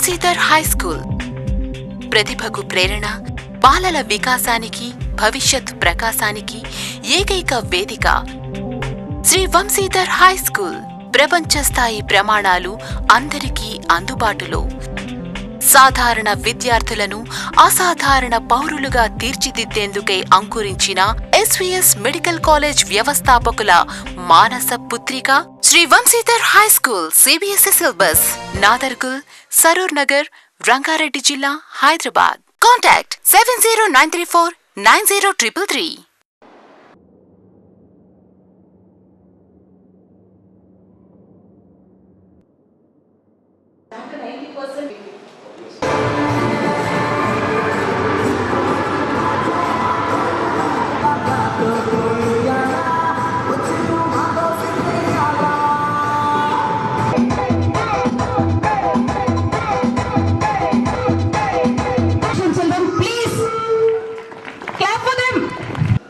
Vamshidhar high school ప్రతిభకు ప్రేరణ బాలల వికాసానికి భవిష్యత్ ప్రకాశానికి ఏకైక వేదిక శ్రీ వంశీధర్ హై స్కూల్ ప్రపంచ స్థాయి ప్రమాణాలు అందరికీ అందుబాటులో సాధారణ విద్యార్థులను అసాధారణ పౌరులుగా తీర్చిదిద్దేందుకై అంకురించిన ఎస్వీఎస్ మెడికల్ కాలేజ్ వ్యవస్థాపకుల మానస పుత్రిక Shri Vamshidhar high school CBSE syllabus Nadargul Saroornagar Rangareddy జిల్లా Hyderabad contact seven zero nine three four nine zero triple three Attention children, please clap for them.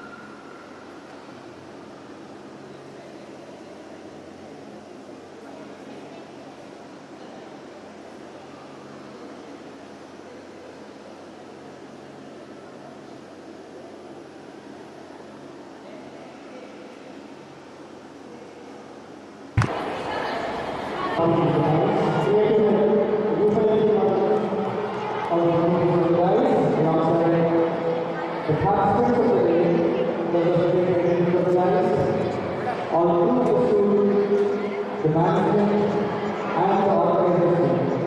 The participants of the day, the representatives of the organizers, all groups of students, the management, and the organization.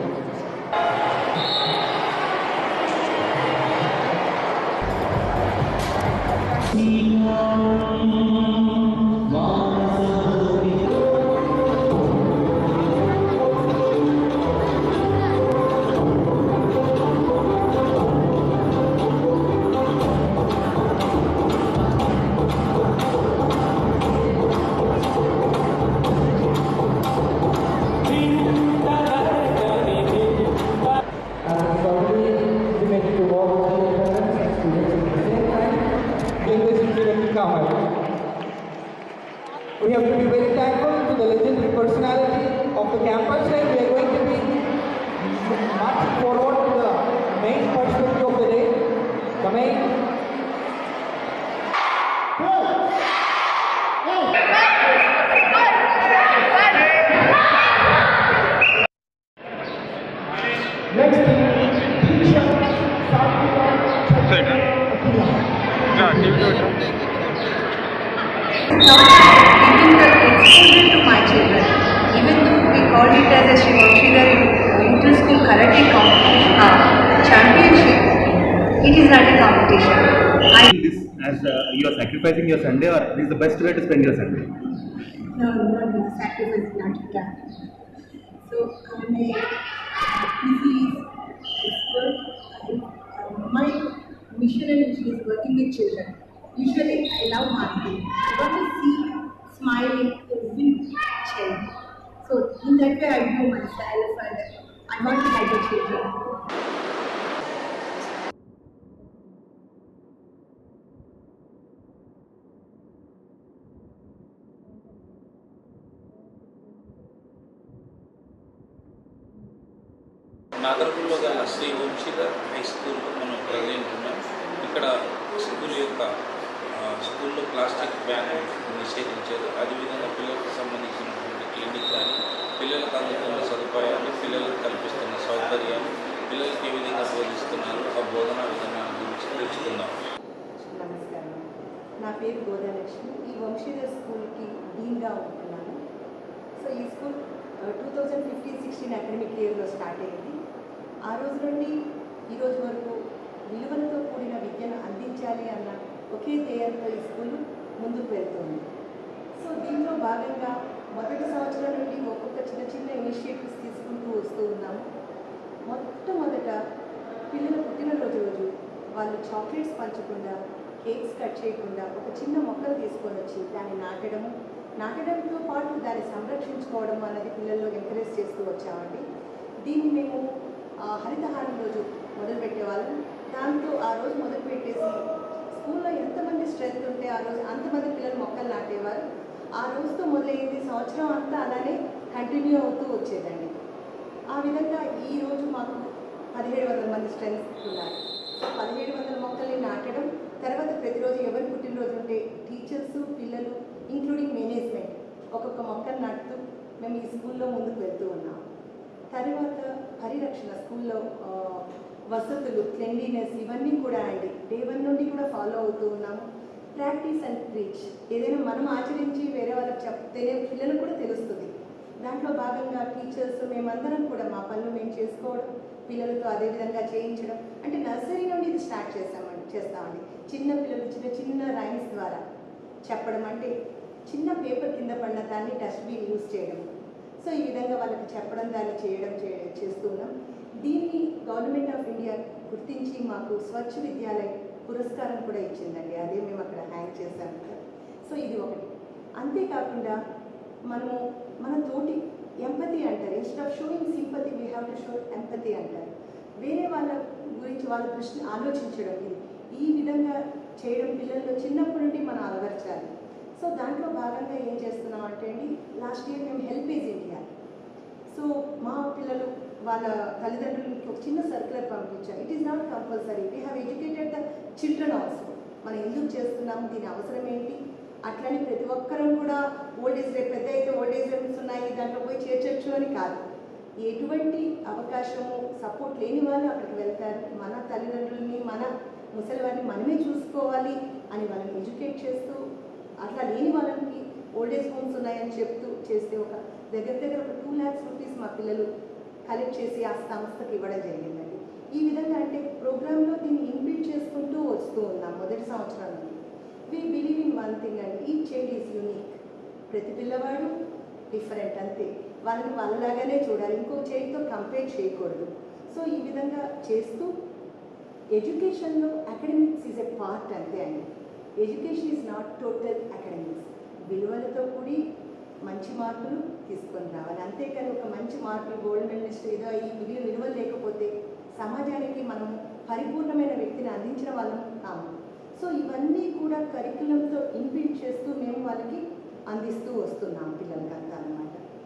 And probably we make it to work with the parents and students at the same time, bring this incident to come We have to be very thankful to the legendary personality of the campus and we are going to be marching forward to the main perspective of the day, the main Next, teacher, Satvika giving the exposure to my children. Even though we called it as a Shivamshidhar inter-school karate competition, uh, championship, it is not a competition. I this as uh, you are sacrificing your Sunday or this is the best way to spend your Sunday? no, not the sacrifice not done. So I'm a busy expert. I, my mission and mission is working with children. Usually I love marketing. I want to see smiling every child. So in that way I do myself and I want to help the children. నాగర్గుల్లో గల Shri Vamshidhar high స్కూల్లో మనం present ఉన్నాం ఇక్కడ school యొక్క ఆ, స్కూల్లో plastic ban నిషేధించారు అదేవిధంగా పిల్లలకు సంబంధించినటువంటి క్లినిక్ కానీ పిల్లలకు అందుతున్న సదుపాయాలు పిల్లలకు కల్పిస్తున్న సౌకర్యాలు పిల్లలకు ఏ విధంగా బోధిస్తున్నారు ఆ బోధనా విధానాల గురించి తెలుసుకుందాం నమస్కారం నా పేరు గోదాలక్ష్మి ఈ వంశీధర్ స్కూల్కి డీన్గా ఉంటున్నాను సో ఈ school two thousand fifteen sixteen academic ఇయర్లో స్టార్ట్ అయింది ఆ రోజు నుండి ఈ రోజు వరకు విలువలతో కూడిన విద్యను అందించాలి అన్న ఒకే ధ్యేయంతో ఈ స్కూల్ ముందుకు వెళ్తుంది సో దీంట్లో భాగంగా మొదటి సంవత్సరం నుండి ఒక్కొక్క చిన్న చిన్న ఇనిషియేటివ్స్ తీసుకుంటూ వస్తూ ఉన్నాము మొట్టమొదట పిల్లల పుట్టినరోజు రోజు వాళ్ళు చాక్లెట్స్ పంచకుండా కేక్స్ కట్ చేయకుండా ఒక చిన్న మొక్కలు తీసుకొని వచ్చి దాన్ని నాటడము నాటడంతో పాటు దాన్ని సంరక్షించుకోవడం అన్నది పిల్లల్లో ఎంకరేజ్ చేస్తూ వచ్చామండి దీన్ని మేము ఆ, హరితహారం రోజు మొదలు పెట్టేవాళ్ళం దాంతో ఆ రోజు మొదలు పెట్టేసి స్కూల్లో ఎంతమంది స్ట్రెంత్ ఉంటే ఆ రోజు అంతమంది పిల్లలు మొక్కలు నాటేవారు ఆ రోజుతో మొదలైంది సంవత్సరం అంతా అలానే కంటిన్యూ అవుతూ వచ్చేదండి ఆ విధంగా ఈ రోజు మాకు పదిహేడు వందల మంది స్ట్రెంగ్త్ ఉన్నారు సో పదిహేడు వందల మొక్కల్ని నాటడం తర్వాత ప్రతిరోజు ఎవరి పుట్టినరోజు ఉంటే టీచర్స్ పిల్లలు ఇంక్లూడింగ్ మేనేజ్మెంట్ ఒక్కొక్క మొక్కను నాటుతూ మేము ఈ స్కూల్లో ముందుకు వెళ్తూ ఉన్నాం తర్వాత పరిరక్షణ స్కూల్లో ఆ, వసతులు క్లెన్లీనెస్ ఇవన్నీ కూడా అండి డే వన్ నుండి కూడా ఫాలో అవుతూ ఉన్నాము ప్రాక్టీస్ అండ్ రీచ్ ఏదైనా మనం ఆచరించి వేరే వాళ్ళకి చెప్తేనే పిల్లలకు కూడా తెలుస్తుంది దాంట్లో భాగంగా టీచర్స్ మేమందరం కూడా మా పనులు మేము చేసుకోవడం పిల్లలతో అదే విధంగా చేయించడం అంటే నర్సరీ నుండి ఇది స్టార్ట్ చేస్తామండి చేస్తామండి చిన్న పిల్లలు చిన్న చిన్న రైమ్స్ ద్వారా చెప్పడం అంటే చిన్న పేపర్ కింద పడిన దాన్ని డస్ట్బిన్ యూజ్ చేయడం సో ఈ విధంగా వాళ్ళకి చెప్పడం దాన్ని చేయడం చే- చేస్తున్నాం దీన్ని గవర్నమెంట్ ఆఫ్ ఇండియా గుర్తించి మాకు స్వచ్ఛ విద్యాలయ్ పురస్కారం కూడా ఇచ్చిందండి అదే మేము అక్కడ హ్యాంగ్ చేశాం కదా సో ఇది ఒకటి అంతేకాకుండా మనము మన తోటి ఎంపతి అంటారు instead of showing sympathy we have to show empathy అంటారు వేరే వాళ్ళ గురించి వాళ్ళ దృష్టి ఆలోచించడం ఇది ఈ విధంగా చేయడం పిల్లల్లో చిన్నప్పటి నుండి మనం అలవర్చాలి సో దాంట్లో భాగంగా ఏం చేస్తున్నాం అంటే అండి లాస్ట్ ఇయర్ మేము హెల్ప్ ఏజ్ ఇండియా సో మా పిల్లలు వాళ్ళ తల్లిదండ్రులకి ఒక చిన్న సర్క్యులర్ పంపించాం it is not compulsory we have educated the children also మనం ఎందుకు చేస్తున్నాము దీని అవసరం ఏంటి అట్లని ప్రతి ఒక్కరం కూడా ఓల్డ్ ఏజ్ రేపు పెద్ద అయితే ఓల్డ్ ఏజ్ హోమ్స్ ఉన్నాయి దాంట్లో పోయి చేర్చొచ్చు అని కాదు ఎటువంటి అవకాశము సపోర్ట్ లేని వాళ్ళు అక్కడికి వెళ్తారు మన తల్లిదండ్రులని మన ముసలి వారిని మనమే చూసుకోవాలి అని వాళ్ళని ఎడ్యుకేట్ చేస్తూ అట్లా లేని వాళ్ళకి ఓల్డ్ ఏజ్ హోమ్స్ ఉన్నాయని చెప్తూ చేస్తే ఒక దగ్గర దగ్గర ఒక టూ ల్యాక్స్ రూపీస్ మా పిల్లలు కలెక్ట్ చేసి ఆ సంస్థకి ఇవ్వడం జరిగిందండి ఈ విధంగా అంటే ప్రోగ్రాంలో దీన్ని ఇన్బిల్డ్ చేసుకుంటూ వస్తూ ఉన్నాం మొదటి సంవత్సరం నుండి we believe in one thing అండి ఈ చైల్డ్ ఈజ్ యూనిక్ ప్రతి పిల్లవాడు డిఫరెంట్ అంతే వాళ్ళని వాళ్ళలాగానే చూడాలి ఇంకో చైల్డ్తో కంపేర్ చేయకూడదు సో ఈ విధంగా చేస్తూ ఎడ్యుకేషన్లో అకాడమిక్స్ ఈజ్ ఎ పార్ట్ అంతే అండి education is not total academics విలువలతో కూడి మంచి మార్కులు తీసుకొని రావాలి అంతేకాని ఒక మంచి మార్కులు గోల్డ్ మెడలిస్ట్ ఏదో ఈ విలువ విలువలు లేకపోతే సమాజానికి మనం పరిపూర్ణమైన వ్యక్తిని అందించిన వాళ్ళం కాము సో ఇవన్నీ కూడా కరికులంతో ఇన్బిల్డ్ చేస్తూ మేము వాళ్ళకి అందిస్తూ వస్తున్నాం పిల్లలకంతా అన్నమాట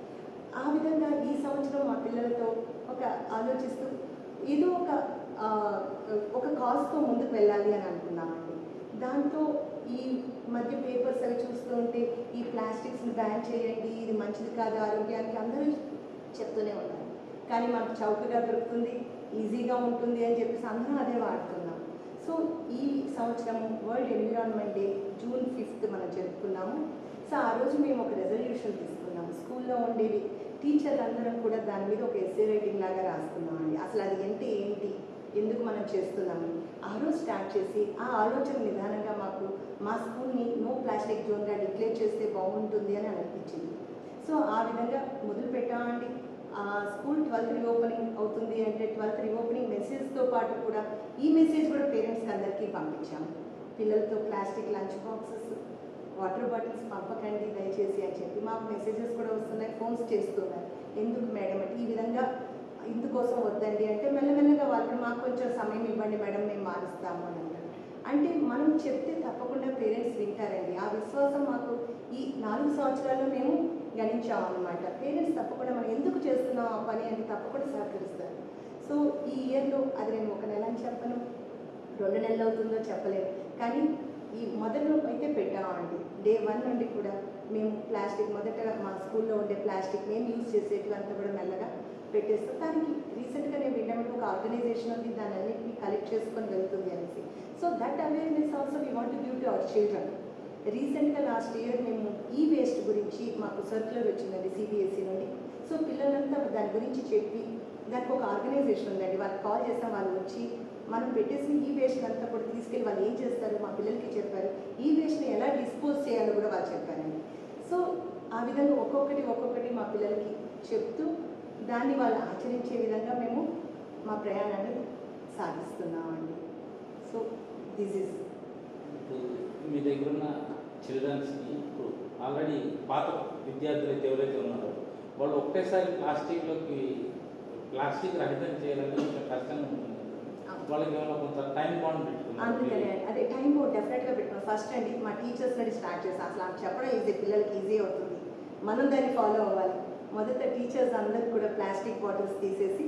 ఆ విధంగా ఈ సంవత్సరం మా పిల్లలతో ఒక ఆలోచిస్తూ ఏదో ఒక ఆ, ఒక కాజ్తో ముందుకు వెళ్ళాలి అని అనుకున్నామండి దాంతో ఈ మధ్య పేపర్స్ అవి చూస్తూ ఉంటే ఈ ప్లాస్టిక్స్ని బ్యాన్ చేయండి ఇది మంచిది కాదు ఆరోగ్యానికి అందరూ చెప్తూనే ఉన్నారు కానీ మాకు చౌకగా దొరుకుతుంది ఈజీగా ఉంటుంది అని చెప్పేసి అందరం అదే వాడుతున్నాం సో ఈ సంవత్సరం world environment day June fifth మనం జరుపుకున్నాము సో ఆ రోజు మేము ఒక రెజల్యూషన్ తీసుకున్నాము స్కూల్లో ఉండేవి టీచర్లు అందరం కూడా దాని మీద ఒక ఎస్ఏ రైటింగ్ లాగా రాసుకున్నామండి అసలు అది అంటే ఏంటి ఎందుకు మనం చేస్తున్నాము ఆ రోజు స్టార్ట్ చేసి ఆ ఆలోచన నిదానంగా మాకు మా స్కూల్ని నో ప్లాస్టిక్ జోన్గా డిక్లేర్ చేస్తే బాగుంటుంది అని అనిపించింది సో ఆ విధంగా మొదలు పెట్టామండి ఆ స్కూల్ ట్వెల్త్ రీఓపెనింగ్ అవుతుంది అంటే ట్వెల్త్ రీఓపెనింగ్ మెసేజ్తో పాటు కూడా ఈ మెసేజ్ కూడా పేరెంట్స్కి అందరికీ పంపించాము పిల్లలతో plastic lunch boxes water bottles పంపకండి దయచేసి అని చెప్పి మాకు మెసేజెస్ కూడా వస్తున్నాయి ఫోన్స్ చేస్తున్నారు ఎందుకు మేడం అంటే ఈ విధంగా ఇందుకోసం వద్దండి అంటే మెల్లమెల్లగా వాళ్ళు మాకు కొంచెం సమయం ఇవ్వండి మేడం మేము మారుస్తాము అని అంటారు అంటే మనం చెప్తే తప్పకుండా పేరెంట్స్ వింటారండి ఆ విశ్వాసం మాకు ఈ నాలుగు సంవత్సరాల్లో మేము గణించాం అనమాట పేరెంట్స్ తప్పకుండా మనం ఎందుకు చేస్తున్నాం ఆ పని అని తప్పకుండా సహకరిస్తారు సో ఈ ఇయర్లో అది నేను ఒక నెల అని చెప్పను రెండు నెలలు అవుతుందో చెప్పలేను కానీ ఈ మొదలు అయితే పెట్టామండి డే వన్ నుండి కూడా మేము ప్లాస్టిక్ మొదట మా స్కూల్లో ఉండే ప్లాస్టిక్ మేము యూజ్ చేసేటివంతా కూడా మెల్లగా పెట్టేస్తాం దానికి రీసెంట్గా నేను విన్నప్పుడు ఒక ఆర్గనైజేషన్ ఉంది దాని అన్నింటినీ కలెక్ట్ చేసుకొని వెళ్తుంది అనేసి so that awareness also we want give to our children రీసెంట్గా లాస్ట్ ఇయర్ మేము ఈ వేస్ట్ గురించి మాకు సర్క్యులర్ వచ్చిందండి సిబిఎస్ఈ నుండి సో పిల్లలంతా దాని గురించి చెప్పి దానికి ఒక ఆర్గనైజేషన్ ఉందండి వాళ్ళకి కాల్ చేస్తాం వాళ్ళు వచ్చి మనం పెట్టేసిన ఈ వేస్ట్ అంతా కూడా తీసుకెళ్ళి వాళ్ళు ఏం చేస్తారు మా పిల్లలకి చెప్పారు ఈ వేస్ట్ని ఎలా డిస్పోజ్ చేయాలో కూడా వాళ్ళు చెప్పారండి సో ఆ విధంగా ఒక్కొక్కటి ఒక్కొక్కటి మా పిల్లలకి చెప్తూ దాన్ని వాళ్ళు ఆచరించే విధంగా మేము మా ప్రయాణాన్ని సాగిస్తున్నామండి సో దిస్ ఇస్ ఇప్పుడు మీ దగ్గర ఉన్న చిల్డ్రన్స్ని ఇప్పుడు ఆల్రెడీ పాత విద్యార్థులు అయితే ఎవరైతే ఉన్నారో వాళ్ళు ఒకటేసారి ప్లాస్టిక్లోకి ప్లాస్టిక్ రహితం చేయాలంటే కొంచెం కష్టంగా ఉంటుంది వాళ్ళకి ఏమైనా కొంత టైం బాండ్ అందుకనే పెట్టుకున్నారు అదే టైం బోర్డ్ డెఫినెట్గా పెట్టుకున్నాం ఫస్ట్ అండి మా టీచర్స్ నుండి స్టార్ట్ చేస్తాం అసలు ఆమె చెప్పడం ఈజీ పిల్లలకి ఈజీ అవుతుంది మనం దాన్ని ఫాలో అవ్వాలి మొదట టీచర్స్ అందరికి కూడా ప్లాస్టిక్ బాటిల్స్ తీసేసి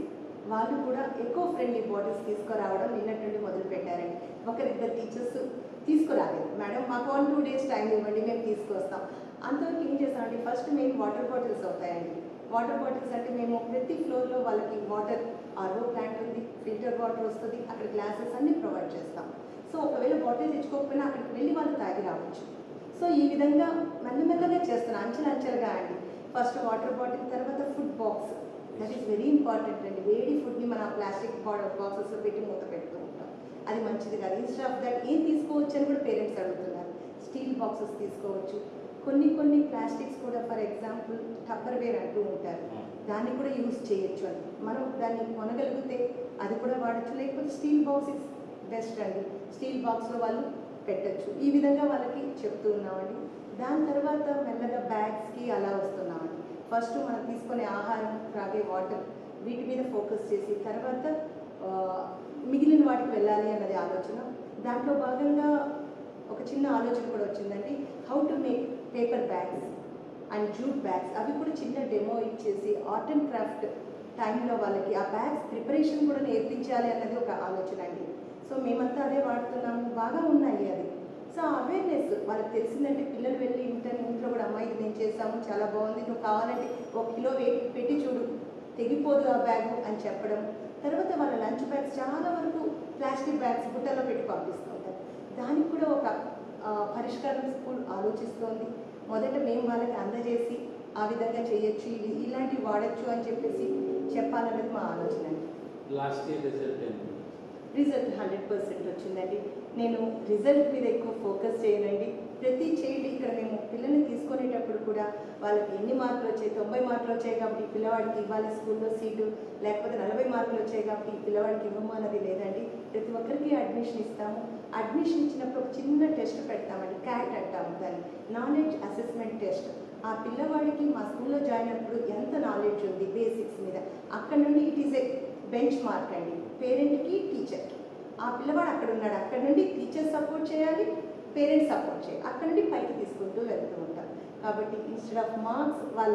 వాళ్ళు కూడా ఎకో ఫ్రెండ్లీ బాటిల్స్ తీసుకురావడం నిన్నటి నుండి మొదలు పెట్టారండి ఒకరిద్దరు టీచర్స్ తీసుకురాలేదు మేడం మాకు వన్ టూ డేస్ టైం ఇవ్వండి మేము తీసుకొస్తాం అంతవరకు ఏం చేస్తామంటే ఫస్ట్ మేము వాటర్ బాటిల్స్ అవుతాయండి వాటర్ బాటిల్స్ అంటే మేము ప్రతి ఫ్లోర్లో వాళ్ళకి వాటర్ ఆర్ఓ ప్లాంట్ ఉంది ఫిల్టర్ వాటర్ వస్తుంది అక్కడ గ్లాసెస్ అన్ని ప్రొవైడ్ చేస్తాం సో ఒకవేళ బాటిల్ తెచ్చుకోకపోయినా అక్కడికి వెళ్ళి వాళ్ళు తాగి రావచ్చు సో ఈ విధంగా మెల్లమెల్లగా చేస్తున్నాం అంచెలంచెలుగా అండి ఫస్ట్ వాటర్ బాటిల్ తర్వాత food box that is very important అండి వేడి ఫుడ్ని మన ప్లాస్టిక్ బాక్సెస్లో పెట్టి మూత పెడుతూ ఉంటాం అది మంచిది కాదు ఇన్స్టెడ్ ఆఫ్ దట్ ఏం తీసుకోవచ్చు అని కూడా పేరెంట్స్ అడుగుతున్నారు స్టీల్ బాక్సెస్ తీసుకోవచ్చు కొన్ని కొన్ని ప్లాస్టిక్స్ కూడా ఫర్ ఎగ్జాంపుల్ టప్పర్ వేర్ అంటూ ఉంటారు దాన్ని కూడా యూజ్ చేయొచ్చు అని మనం దాన్ని కొనగలిగితే అది కూడా వాడచ్చు లేకపోతే స్టీల్ బాక్స్ ఇస్ బెస్ట్ అండి స్టీల్ బాక్స్లో వాళ్ళు పెట్టచ్చు ఈ విధంగా వాళ్ళకి చెప్తూ ఉన్నామండి దాని తర్వాత మెల్లగా బ్యాగ్స్కి అలా వస్తున్నామండి ఫస్ట్ మనం తీసుకునే ఆహారం త్రాగే వాటర్ వీటి మీద ఫోకస్ చేసి తర్వాత ఆ, మిగిలిన వాటికి వెళ్ళాలి అన్నది ఆలోచన దాంట్లో భాగంగా ఒక చిన్న ఆలోచన కూడా వచ్చిందండి how to make paper bags and jute bags అవి కూడా చిన్న డెమో ఇచ్చేసి ఆర్ట్ అండ్ క్రాఫ్ట్ టైంలో వాళ్ళకి ఆ బ్యాగ్స్ ప్రిపరేషన్ కూడా నేర్పించాలి అన్నది ఒక ఆలోచన అండి సో మేమంతా అదే వాడుతున్నాము బాగా ఉన్నాయి అది సో అవేర్నెస్ వాళ్ళకి తెలిసిందంటే పిల్లలు వెళ్ళి ఇంటర్ ఇంట్లో కూడా అమ్మాయి ఇది నేను చేసాము చాలా బాగుంది నువ్వు కావాలంటే ఒక కిలో వెయిట్ పెట్టి చూడు తెగిపోదు ఆ బ్యాగ్ అని చెప్పడం తర్వాత వాళ్ళ లంచ్ బ్యాగ్స్ చాలా వరకు ప్లాస్టిక్ బ్యాగ్స్ బుట్టలో పెట్టి పంపిస్తూ ఉంటారు దానికి కూడా ఒక ఆ, పరిష్కారం స్కూల్ ఆలోచిస్తోంది మొదట మేము వాళ్ళకి అందజేసి ఆ విధంగా చేయొచ్చు ఇవి ఇలాంటివి వాడచ్చు అని చెప్పేసి చెప్పాలన్నది మా ఆలోచన అండి లాస్ట్ ఇయర్ రిజల్ట్ ఏంటి రిజల్ట్ హండ్రెడ్ పర్సెంట్ వచ్చిందండి నేను రిజల్ట్ మీద ఎక్కువ ఫోకస్ చేయనండి ప్రతి చైల్డ్ ఇక్కడ మేము పిల్లల్ని తీసుకునేటప్పుడు కూడా వాళ్ళకి ఎన్ని మార్కులు వచ్చాయి తొంభై మార్కులు వచ్చాయి కాబట్టి ఈ పిల్లవాడికి ఇవ్వాలి స్కూల్లో సీటు లేకపోతే నలభై మార్కులు వచ్చాయి కాబట్టి ఈ పిల్లవాడికి ఇవ్వము అన్నది లేదండి ప్రతి ఒక్కరికి అడ్మిషన్ ఇస్తాము అడ్మిషన్ ఇచ్చినప్పుడు ఒక చిన్న టెస్ట్ పెడతామండి క్యాట్ అంటాము దాన్ని నాలెడ్జ్ అసెస్మెంట్ టెస్ట్ ఆ పిల్లవాడికి మా స్కూల్లో జాయిన్ అయినప్పుడు ఎంత నాలెడ్జ్ ఉంది బేసిక్స్ మీద అక్కడ నుండి it is a benchmark అండి పేరెంట్కి టీచర్కి ఆ పిల్లవాడు అక్కడ ఉన్నాడు అక్కడ నుండి టీచర్ సపోర్ట్ చేయాలి పేరెంట్స్ సపోర్ట్ చేయాలి అక్కడ నుండి పైకి తీసుకుంటూ వెళ్తూ ఉంటాం కాబట్టి ఇన్స్టెడ్ ఆఫ్ మార్క్స్ వాళ్ళ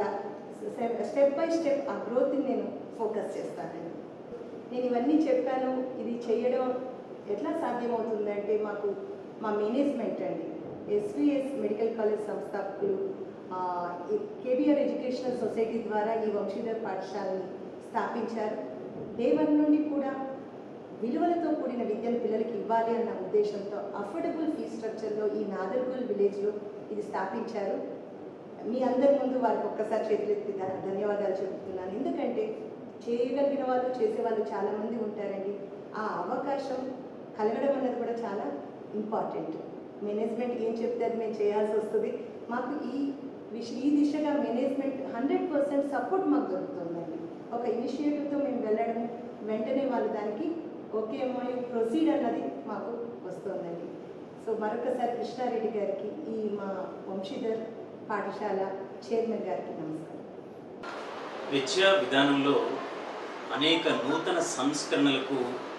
స్టెప్ బై స్టెప్ ఆ గ్రోత్ని నేను ఫోకస్ చేస్తానండి నేను ఇవన్నీ చెప్పాను ఇది చేయడం ఎట్లా సాధ్యమవుతుందంటే మాకు మా మేనేజ్మెంట్ అండి ఎస్విఎస్ మెడికల్ కాలేజ్ సంస్థాపకులు కేబిఆర్ ఎడ్యుకేషనల్ సొసైటీ ద్వారా ఈ వంశీధర్ పాఠశాలని స్థాపించారు డే వన్ నుండి కూడా విలువలతో కూడిన విద్యను పిల్లలకి ఇవ్వాలి అన్న ఉద్దేశంతో అఫోర్డబుల్ ఫీ స్ట్రక్చర్లో ఈ నాదర్గోల్ విలేజ్లో ఇది స్థాపించారు మీ అందరి ముందు వారికి ఒక్కసారి చేతులెత్తి ధ- ధన్యవాదాలు చెబుతున్నాను ఎందుకంటే చేయగలిగిన వాళ్ళు చేసేవాళ్ళు చాలామంది ఉంటారండి ఆ అవకాశం కలగడం అన్నది కూడా చాలా ఇంపార్టెంట్ మేనేజ్మెంట్ ఏం చెప్తే అది మేము చేయాల్సి వస్తుంది మాకు ఈ విష ఈ దిశగా మేనేజ్మెంట్ హండ్రెడ్ పర్సెంట్ సపోర్ట్ మాకు దొరుకుతుందండి ఒక ఇనిషియేటివ్తో మేము వెళ్ళడం వెంటనే వాళ్ళు దానికి ఓకే అమ్మా ప్రొసీడ్ అన్నది మాకు వస్తుందండి సో మరొకసారి కృష్ణారెడ్డి గారికి ఈ మా వంశీధర్ పాఠశాల చైర్మన్ గారికి నమస్కారం విద్యా విధానంలో అనేక నూతన సంస్కరణలకు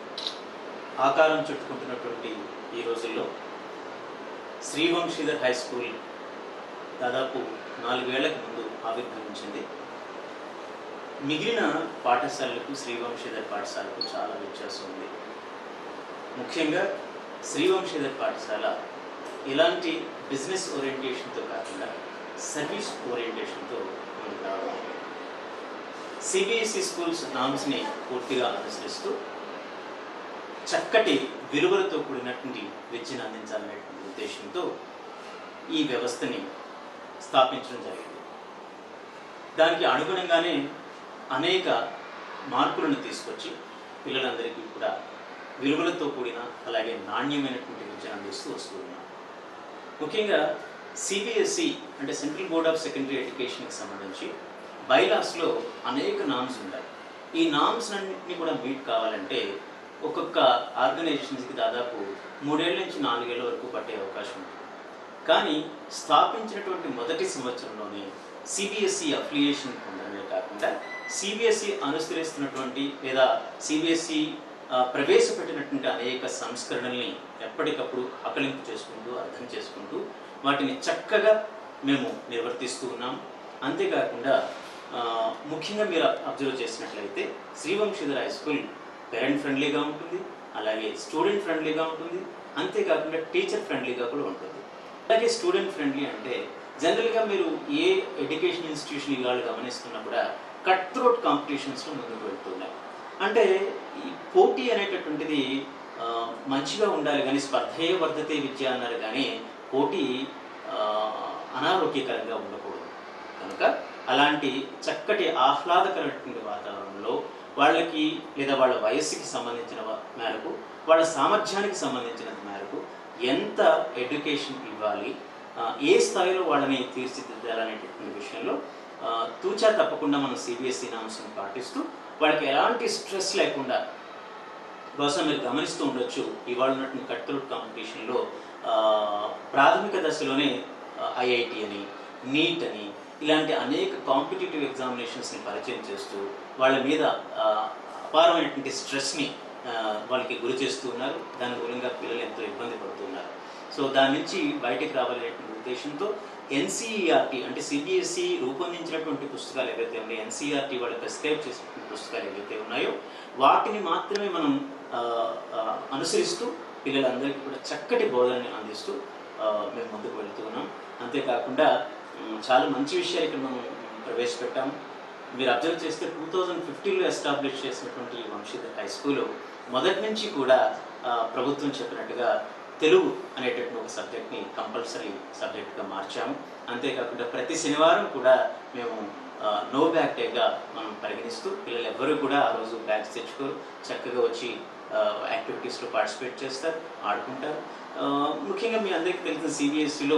ఆకారం చుట్టుకుంటున్నటువంటి ఈ రోజుల్లో శ్రీవంశీధర్ హై స్కూల్ దాదాపు నాలుగేళ్లకు ముందు ఆవిర్భవించింది మిగిలిన పాఠశాలలకు శ్రీవంశీధర్ పాఠశాలకు చాలా వ్యత్యాసం ఉంది ముఖ్యంగా శ్రీవంశీధర్ పాఠశాల ఇలాంటి బిజినెస్ ఓరియంటేషన్తో కాకుండా సర్వీస్ ఓరియంటేషన్తో ముందుకు రావడం సిబిఎస్ఈ స్కూల్స్ నామ్స్ని పూర్తిగా అనుసరిస్తూ చక్కటి విలువలతో కూడినటువంటి విద్యను అందించాలనేటువంటి ఉద్దేశంతో ఈ వ్యవస్థని స్థాపించడం జరిగింది దానికి అనుగుణంగానే అనేక మార్పులను తీసుకొచ్చి పిల్లలందరికీ కూడా విలువలతో కూడిన అలాగే నాణ్యమైనటువంటి విద్యను అందిస్తూ వస్తూ ఉన్నాం ముఖ్యంగా సిబిఎస్ఈ అంటే సెంట్రల్ బోర్డ్ ఆఫ్ సెకండరీ ఎడ్యుకేషన్కి సంబంధించి బైలాస్లో అనేక నామ్స్ ఉంటాయి ఈ నామ్స్ అన్నింటినీ కూడా మీట్ కావాలంటే ఒక్కొక్క ఆర్గనైజేషన్స్కి దాదాపు మూడేళ్ల నుంచి నాలుగేళ్ల వరకు పట్టే అవకాశం ఉంటుంది కానీ స్థాపించినటువంటి మొదటి సంవత్సరంలోనే సిబిఎస్ఈ అఫిలియేషన్ పొందడమే కాకుండా సిబిఎస్ఈ అనుసరిస్తున్నటువంటి లేదా సిబిఎస్ఈ ప్రవేశపెట్టినటువంటి అనేక సంస్కరణల్ని ఎప్పటికప్పుడు ఆకలింపు చేసుకుంటూ అర్థం చేసుకుంటూ వాటిని చక్కగా మేము నిర్వర్తిస్తూ ఉన్నాం అంతేకాకుండా ఆ, ముఖ్యంగా మీరు అబ్జర్వ్ చేసినట్లయితే శ్రీవంశీధర్ హై స్కూల్ పేరెంట్ ఫ్రెండ్లీగా ఉంటుంది అలాగే స్టూడెంట్ ఫ్రెండ్లీగా ఉంటుంది అంతేకాకుండా టీచర్ ఫ్రెండ్లీగా కూడా ఉంటుంది అలాగే స్టూడెంట్ ఫ్రెండ్లీ అంటే జనరల్గా మీరు ఏ ఎడ్యుకేషన్ ఇన్స్టిట్యూషన్ ఇవాళ గమనిస్తున్నా కూడా కట్ త్రోట్ కాంపిటీషన్స్లో ముందుకు వెళ్తున్నారు అంటే ఈ పోటీ అనేటటువంటిది ఆ, మంచిగా ఉండాలి కానీ స్పర్ధే వర్ధతే విద్య అన్నారు కానీ పోటీ ఆ, అనారోగ్యకరంగా ఉండకూడదు కనుక అలాంటి చక్కటి ఆహ్లాదకరమైనటువంటి వాతావరణంలో వాళ్ళకి లేదా వాళ్ళ వయస్సుకి సంబంధించిన వ- మేరకు వాళ్ళ సామర్థ్యానికి సంబంధించినంత మేరకు ఎంత ఎడ్యుకేషన్ ఇవ్వాలి ఆ, ఏ స్థాయిలో వాళ్ళని తీర్చిదిద్దాలనేటటువంటి విషయంలో ఆ, తూచా తప్పకుండా మనం సిబిఎస్ఈ నామ్స్ని పాటిస్తూ వాళ్ళకి ఎలాంటి స్ట్రెస్ లేకుండా బహుశా మీరు గమనిస్తూ ఉండొచ్చు ఇవాళ ఉన్నటువంటి కట్అవుట్ కాంపిటీషన్లో ఆ, ప్రాథమిక దశలోనే ఐఐటి అని నీట్ అని ఇలాంటి అనేక కాంపిటేటివ్ ఎగ్జామినేషన్స్ని పరిచయం చేస్తూ వాళ్ళ మీద ఆ, అపారమైనటువంటి స్ట్రెస్ని వాళ్ళకి గురి చేస్తూ ఉన్నారు దాని మూలంగా పిల్లలు ఎంతో ఇబ్బంది పడుతున్నారు సో దాని నుంచి బయటికి రావాలనేటువంటి ఉద్దేశంతో ఎన్సీఈఆర్టీ అంటే సిబిఎస్ఈ రూపొందించినటువంటి పుస్తకాలు ఏవైతే ఉన్నాయో ఎన్సీఆర్టీ వాళ్ళు ప్రిస్క్రైబ్ చేసినటువంటి పుస్తకాలు ఏవైతే ఉన్నాయో వాటిని మాత్రమే మనం ఆ, ఆ, అనుసరిస్తూ పిల్లలందరికీ కూడా చక్కటి బోధనని అందిస్తూ ఆ, మేము ముందుకు వెళుతూ ఉన్నాం అంతేకాకుండా ఉమ్, చాలా మంచి విషయాలు ఇక్కడ మనం ప్రవేశపెట్టాం మీరు అబ్జర్వ్ చేస్తే టూ థౌజండ్ ఫిఫ్టీన్లో ఎస్టాబ్లిష్ చేసినటువంటి ఈ వంశీధర్ హై స్కూల్ మొదటి నుంచి కూడా ఆ, ప్రభుత్వం చెప్పినట్టుగా తెలుగు అనేటటువంటి ఒక సబ్జెక్ట్ని కంపల్సరీ సబ్జెక్ట్గా మార్చాము అంతేకాకుండా ప్రతి శనివారం కూడా మేము ఆ, నో బ్యాగ్ డేగా మనం పరిగణిస్తూ పిల్లలు ఎవ్వరూ కూడా ఆ రోజు బ్యాగ్స్ తెచ్చుకోరు చక్కగా వచ్చి ఆ, యాక్టివిటీస్లో పార్టిసిపేట్ చేస్తారు ఆడుకుంటారు ఆ, ముఖ్యంగా మీ అందరికీ తెలిసిన సిబిఎస్ఈలో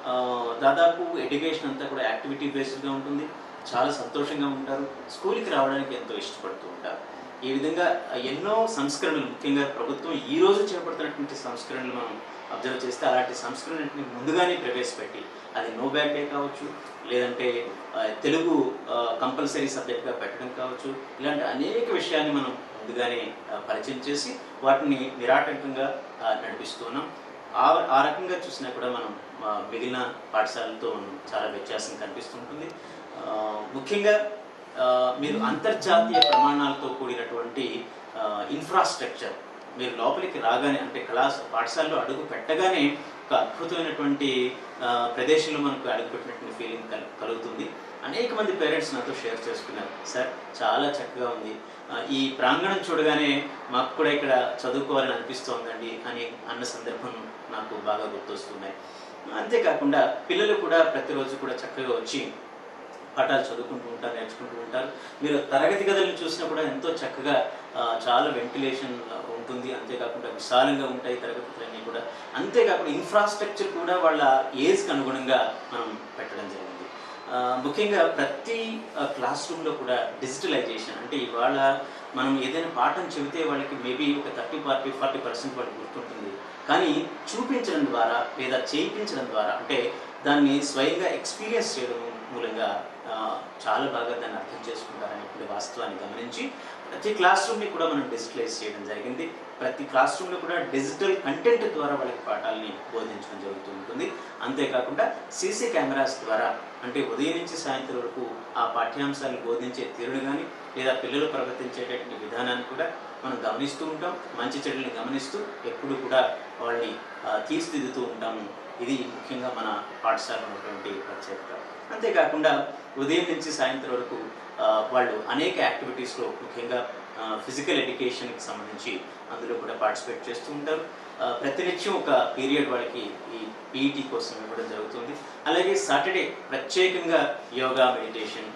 దాదాపు ఎడ్యుకేషన్ అంతా కూడా యాక్టివిటీ బేస్డ్గా ఉంటుంది చాలా సంతోషంగా ఉంటారు స్కూల్కి రావడానికి ఎంతో ఇష్టపడుతూ ఉంటారు ఈ విధంగా ఎన్నో సంస్కరణలు ముఖ్యంగా ప్రభుత్వం ఈ రోజు చేపడుతున్నటువంటి సంస్కరణలు మనం అబ్జర్వ్ చేస్తే అలాంటి సంస్కరణని ముందుగానే ప్రవేశపెట్టి అది నో బ్యాక్ డే కావచ్చు లేదంటే ఆ, తెలుగు కంపల్సరీ సబ్జెక్ట్గా పెట్టడం కావచ్చు ఇలాంటి అనేక విషయాన్ని మనం ముందుగానే ఆ, పరిచయం చేసి వాటిని నిరాటంకంగా ఆ, నడిపిస్తూ ఉన్నాం ఆ ఆ రకంగా చూసినా కూడా మనం ఆ, మిగిలిన పాఠశాలలతో మనం చాలా వ్యత్యాసం కనిపిస్తుంటుంది ఆ, ముఖ్యంగా ఆ, మీరు అంతర్జాతీయ ప్రమాణాలతో కూడినటువంటి ఇన్ఫ్రాస్ట్రక్చర్ మీరు లోపలికి రాగానే అంటే కళాశ పాఠశాలలో అడుగు పెట్టగానే ఒక అద్భుతమైనటువంటి ఆ, ప్రదేశంలో మనకు అడుగుపెట్టినటువంటి ఫీలింగ్ కల్ కలుగుతుంది అనేక మంది పేరెంట్స్ నాతో షేర్ చేసుకున్నారు సార్ చాలా చక్కగా ఉంది ఆ, ఈ ప్రాంగణం చూడగానే మాకు కూడా ఇక్కడ చదువుకోవాలని అనిపిస్తోందండి అని అన్న సందర్భం నాకు బాగా గుర్తొస్తున్నాయి అంతేకాకుండా పిల్లలు కూడా ప్రతిరోజు కూడా చక్కగా వచ్చి పాఠాలు చదువుకుంటూ ఉంటారు నేర్చుకుంటూ ఉంటారు మీరు తరగతి గదులను చూసినా కూడా ఎంతో చక్కగా ఆ, చాలా వెంటిలేషన్ ఉంటుంది అంతేకాకుండా విశాలంగా ఉంటాయి తరగతి గదులన్నీ కూడా అంతేకాకుండా ఇన్ఫ్రాస్ట్రక్చర్ కూడా వాళ్ళ ఏజ్కి అనుగుణంగా మనం పెట్టడం జరిగింది ఆ, ముఖ్యంగా ప్రతి క్లాస్ రూమ్లో కూడా డిజిటలైజేషన్ అంటే ఇవాళ మనం ఏదైనా పాఠం చెబితే వాళ్ళకి మేబీ ఒక థర్టీ ఫార్టీ ఫార్టీ పర్సెంట్ వాళ్ళకి గుర్తుంటుంది కానీ చూపించడం ద్వారా లేదా చేయించడం ద్వారా అంటే దాన్ని స్వయంగా ఎక్స్పీరియన్స్ చేయడం మూలంగా ఆ, చాలా బాగా దాన్ని అర్థం చేసుకుంటారనేటువంటి వాస్తవాన్ని గమనించి ప్రతి క్లాస్ రూమ్ని కూడా మనం డిజిటలైజ్ చేయడం జరిగింది ప్రతి క్లాస్ రూమ్లో కూడా డిజిటల్ కంటెంట్ ద్వారా వాళ్ళకి పాఠాలని బోధించడం జరుగుతూ ఉంటుంది అంతేకాకుండా సీసీ కెమెరాస్ ద్వారా అంటే ఉదయం నుంచి సాయంత్రం వరకు ఆ పాఠ్యాంశాలను బోధించే తీరును కానీ లేదా పిల్లలు ప్రవర్తించేటటువంటి విధానాన్ని కూడా మనం గమనిస్తూ ఉంటాం మంచి చెడుల్ని గమనిస్తూ ఎప్పుడు కూడా వాళ్ళని ఆ, తీర్చిదిద్దుతూ ఉంటాము ఇది ముఖ్యంగా మన పాఠశాల ఉన్నటువంటి ప్రత్యేకత అంతేకాకుండా ఉదయం నుంచి సాయంత్రం వరకు ఆ, వాళ్ళు అనేక యాక్టివిటీస్లో ముఖ్యంగా ఫిజికల్ ఎడ్యుకేషన్కి సంబంధించి అందులో కూడా పార్టిసిపేట్ చేస్తూ ఉంటారు ఆ, ప్రతినిత్యం ఒక పీరియడ్ వాళ్ళకి ఈ పీఈటీ కోసం ఇవ్వడం జరుగుతుంది అలాగే సాటర్డే ప్రత్యేకంగా యోగా మెడిటేషన్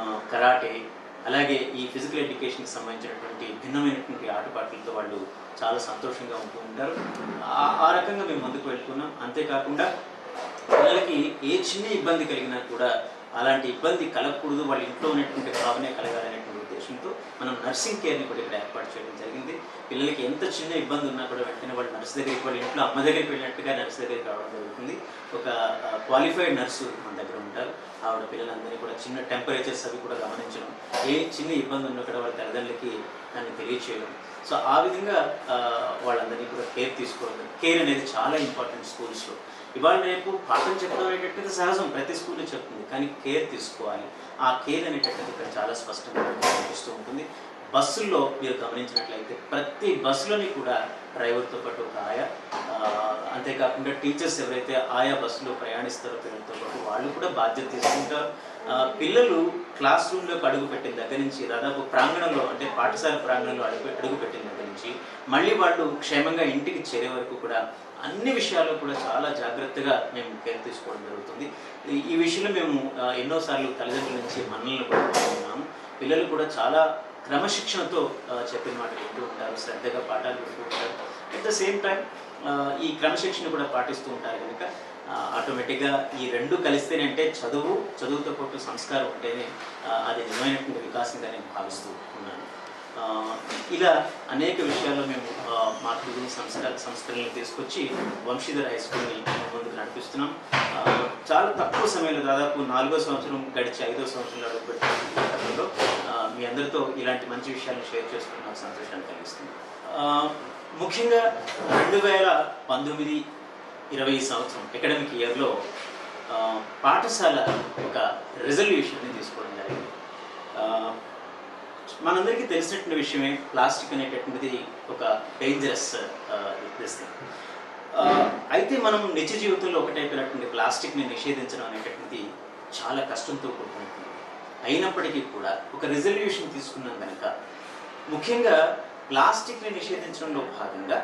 కరాటే అలాగే ఈ ఫిజికల్ ఎడ్యుకేషన్కి సంబంధించినటువంటి భిన్నమైనటువంటి ఆటపాటలతో వాళ్ళు చాలా సంతోషంగా ఉంటూ ఉంటారు ఆ- ఆ రకంగా మేము ముందుకు వెళ్తున్నాం అంతేకాకుండా పిల్లలకి ఏ చిన్న ఇబ్బంది కలిగినా కూడా అలాంటి ఇబ్బంది కలగకూడదు వాళ్ళ ఇంట్లో ఉన్నటువంటి భావనే కలగాలనేటువంటి ఉద్దేశంతో మనం నర్సింగ్ కేర్ని కూడా ఇక్కడ ఏర్పాటు చేయడం జరిగింది పిల్లలకి ఎంత చిన్న ఇబ్బంది ఉన్నా కూడా వెంటనే వాళ్ళు నర్స్ దగ్గరికి వాళ్ళ ఇంట్లో అమ్మ దగ్గరికి వెళ్ళినట్టుగా నర్స్ దగ్గరికి రావడం జరుగుతుంది ఒక క్వాలిఫైడ్ నర్సు మన దగ్గర ఉంటారు ఆవిడ పిల్లలందరినీ కూడా చిన్న టెంపరేచర్స్ అవి కూడా గమనించడం ఏ చిన్న ఇబ్బంది ఉన్నా కూడా వాళ్ళ తల్లిదండ్రులకి దాన్ని తెలియచేయడం సో ఆ విధంగా ఆ, వాళ్ళందరినీ కూడా కేర్ తీసుకోవడం కేర్ అనేది చాలా ఇంపార్టెంట్ స్కూల్స్లో ఇవాళ రేపు పాఠం చెప్పడం అనేటట్టుగా సహజం ప్రతి స్కూల్లో చెప్తుంది కానీ కేర్ తీసుకోవాలి ఆ కేర్ అనేటట్టుగా ఇక్కడ చాలా స్పష్టంగా కనిపిస్తూ ఉంటుంది బస్సుల్లో మీరు గమనించినట్లయితే ప్రతి బస్సులోని కూడా డ్రైవర్తో పాటు ఒక ఆయా ఆ, అంతేకాకుండా టీచర్స్ ఎవరైతే ఆయా బస్సులో ప్రయాణిస్తారో పిల్లలతో పాటు వాళ్ళు కూడా బాధ్యత తీసుకుంటారు ఆ, పిల్లలు క్లాస్ రూమ్లోకి అడుగు పెట్టిన దగ్గర నుంచి దాదాపు ప్రాంగణంలో అంటే పాఠశాల ప్రాంగణంలో అడుగు అడుగు పెట్టిన దగ్గర నుంచి మళ్ళీ వాళ్ళు క్షేమంగా ఇంటికి చేరే వరకు కూడా అన్ని విషయాల్లో కూడా చాలా జాగ్రత్తగా మేము కేర్ తీసుకోవడం జరుగుతుంది ఈ- ఈ విషయంలో మేము ఆ, ఎన్నోసార్లు తల్లిదండ్రుల నుంచి మన్నలను కూడా పొందుతున్నాము పిల్లలు కూడా చాలా క్రమశిక్షణతో ఆ, చెప్పిన మాట వింటూ ఉంటారు శ్రద్ధగా పాఠాలు వింటూ ఉంటారు అట్ ద సేమ్ టైం ఈ క్రమశిక్షణ కూడా పాటిస్తూ ఉంటారు కనుక ఆటోమేటిక్గా ఈ రెండు కలిస్తేనే అంటే చదువు చదువుతో పాటు సంస్కారం ఉంటేనే ఆ, అది నిజమైనటువంటి వికాసంగా నేను భావిస్తూ ఉన్నాను ఆ, ఇలా అనేక విషయాల్లో మేము ఆ, మార్పులు సంస్కార సంస్కరణలు తీసుకొచ్చి వంశీధర్ హై స్కూల్ని ముందుకు నడిపిస్తున్నాం ఆ, చాలా తక్కువ సమయంలో దాదాపు నాలుగో సంవత్సరం గడిచి ఐదో సంవత్సరంలో అడుగుపెట్టిన మీ అందరితో ఇలాంటి మంచి విషయాలను షేర్ చేసుకుని నాకు సంతోషాన్ని కలిగిస్తుంది ఆ, ముఖ్యంగా రెండు వేల పంతొమ్మిది ఇరవై సంవత్సరం అకాడమిక్ ఇయర్లో పాఠశాల ఒక రెజల్యూషన్ని తీసుకోవడం జరిగింది ఆ, మనందరికీ తెలిసినటువంటి విషయమే ప్లాస్టిక్ అనేటటువంటిది ఒక డేంజరస్ అయితే మనం నిత్య జీవితంలో ఒకటైపోయినటువంటి ప్లాస్టిక్ని నిషేధించడం అనేటటువంటిది చాలా కష్టంతో కూడుకుంటుంది అయినప్పటికీ కూడా ఒక రిజల్యూషన్ తీసుకున్నాం కనుక ముఖ్యంగా ప్లాస్టిక్ని నిషేధించడంలో భాగంగా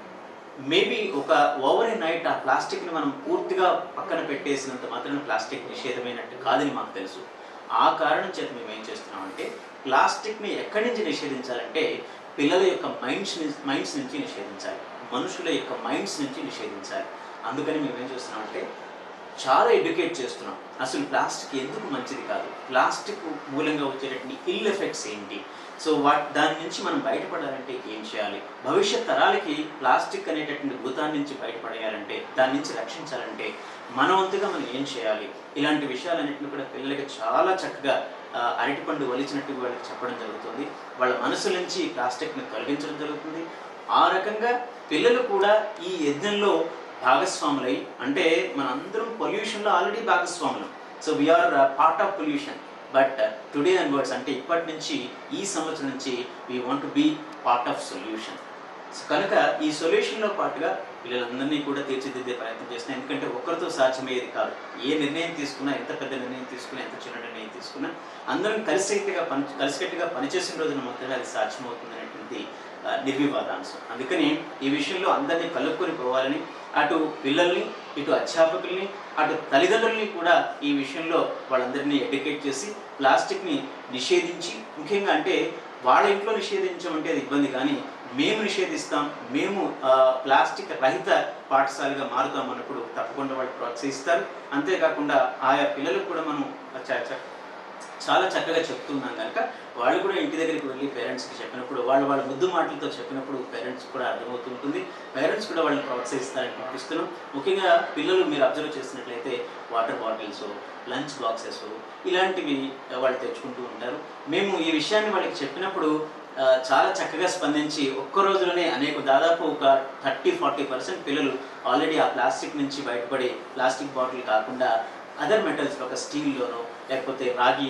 మేబీ ఒక ఓవర్ నైట్ ఆ ప్లాస్టిక్ని మనం పూర్తిగా పక్కన పెట్టేసినంత మాత్రం ప్లాస్టిక్ నిషేధమైనట్టు కాదని మాకు తెలుసు ఆ కారణం చేత మేము ఏం చేస్తున్నామంటే ప్లాస్టిక్ని ఎక్కడి నుంచి నిషేధించాలంటే పిల్లల యొక్క మైండ్స్ మైండ్స్ నుంచి నిషేధించాలి మనుషుల యొక్క మైండ్స్ నుంచి నిషేధించాలి అందుకని మేము ఏం చేస్తున్నామంటే చాలా ఎడ్యుకేట్ చేస్తున్నాం అసలు ప్లాస్టిక్ ఎందుకు మంచిది కాదు ప్లాస్టిక్ మూలంగా వచ్చేటటువంటి ఇల్ ఎఫెక్ట్స్ ఏంటి సో వాట్ దాని నుంచి మనం బయటపడాలంటే ఏం చేయాలి భవిష్యత్ తరాలకి ప్లాస్టిక్ అనేటటువంటి భూతాన్ని నుంచి బయటపడేయాలంటే దాని నుంచి రక్షించాలంటే మన వంతుగా మనం ఏం చేయాలి ఇలాంటి విషయాలన్నింటినీ కూడా పిల్లలకి చాలా చక్కగా ఆ, అరటిపండు వలిచినట్టు వాళ్ళకి చెప్పడం జరుగుతుంది వాళ్ళ మనసు నుంచి ప్లాస్టిక్ని తొలగించడం జరుగుతుంది ఆ రకంగా పిల్లలు కూడా ఈ యజ్ఞంలో భాగస్వాములై అంటే మనందరం పొల్యూషన్లో ఆల్రెడీ భాగస్వాములం so we are part of pollution but today onwards అంటే ఇప్పటి నుంచి ఈ సంవత్సరం నుంచి we want be part of solution so కనుక ఈ సొల్యూషన్లో పాటుగా పిల్లలందరినీ కూడా తీర్చిదిద్దే ప్రయత్నం చేస్తున్నాం ఎందుకంటే ఒక్కరితో సాధ్యమయ్యేది కాదు ఏ నిర్ణయం తీసుకున్నా ఎంత పెద్ద నిర్ణయం తీసుకున్నా ఎంత చిన్న నిర్ణయం తీసుకున్నా అందరం కలిసికట్టుగా పని కలిసికట్టుగా పనిచేసిన రోజున మాత్రమే అది సాధ్యమవుతుంది అనేటువంటి ఆ, నిర్వివాదాంశం అందుకని ఈ విషయంలో అందరినీ కలుపుకొని పోవాలని అటు పిల్లల్ని ఇటు అధ్యాపకుల్ని అటు తల్లిదండ్రుల్ని కూడా ఈ విషయంలో వాళ్ళందరినీ ఎడ్యుకేట్ చేసి ప్లాస్టిక్ని నిషేధించి ముఖ్యంగా అంటే వాళ్ళ ఇంట్లో నిషేధించమంటే అది ఇబ్బంది కానీ మేము నిషేధిస్తాం మేము ఆ, ప్లాస్టిక్ రహిత పాఠశాలగా మారుతాం అన్నప్పుడు తప్పకుండా వాళ్ళు ప్రోత్సహిస్తారు అంతేకాకుండా ఆయా పిల్లలకు కూడా మనం చ- చ- చాలా చక్కగా చెప్తున్నాం కనుక వాళ్ళు కూడా ఇంటి దగ్గరికి వెళ్ళి పేరెంట్స్కి చెప్పినప్పుడు వాళ్ళు వాళ్ళ ముద్దు మాటలతో చెప్పినప్పుడు పేరెంట్స్ కూడా అర్థమవుతుంటుంది పేరెంట్స్ కూడా వాళ్ళని ప్రోత్సహిస్తారని పంపిస్తున్నాం ముఖ్యంగా పిల్లలు మీరు అబ్జర్వ్ చేసినట్లయితే వాటర్ బాటిల్స్ లంచ్ బాక్సెస్ ఇలాంటివి వాళ్ళు తెచ్చుకుంటూ ఉంటారు మేము ఈ విషయాన్ని వాళ్ళకి చెప్పినప్పుడు ఆ, చాలా చక్కగా స్పందించి ఒక్క రోజులోనే అనేక దాదాపు ఒక థర్టీ ఫార్టీ పర్సెంట్ పిల్లలు ఆల్రెడీ ఆ ప్లాస్టిక్ నుంచి బయటపడి ప్లాస్టిక్ బాటిల్ కాకుండా అదర్ మెటల్స్ ఒక స్టీల్లోనో లేకపోతే రాగి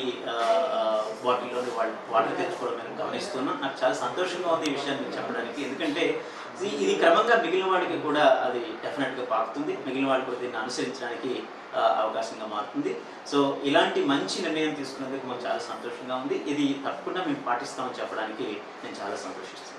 బాటిల్లోని వాళ్ళు వాటర్ తెచ్చుకోవడం మేము గమనిస్తున్నాం నాకు చాలా సంతోషంగా ఉంది ఈ విషయాన్ని మీకు చెప్పడానికి ఎందుకంటే ఇది- ఇది క్రమంగా మిగిలిన వాడికి కూడా అది డెఫినెట్గా పాకుతుంది మిగిలిన వాళ్ళు కూడా దీన్ని అనుసరించడానికి ఆ, అవకాశంగా మారుతుంది సో ఇలాంటి మంచి నిర్ణయం తీసుకున్నందుకు మాకు చాలా సంతోషంగా ఉంది ఇది తప్పకుండా మేము పాటిస్తామని చెప్పడానికి నేను చాలా సంతోషిస్తున్నాను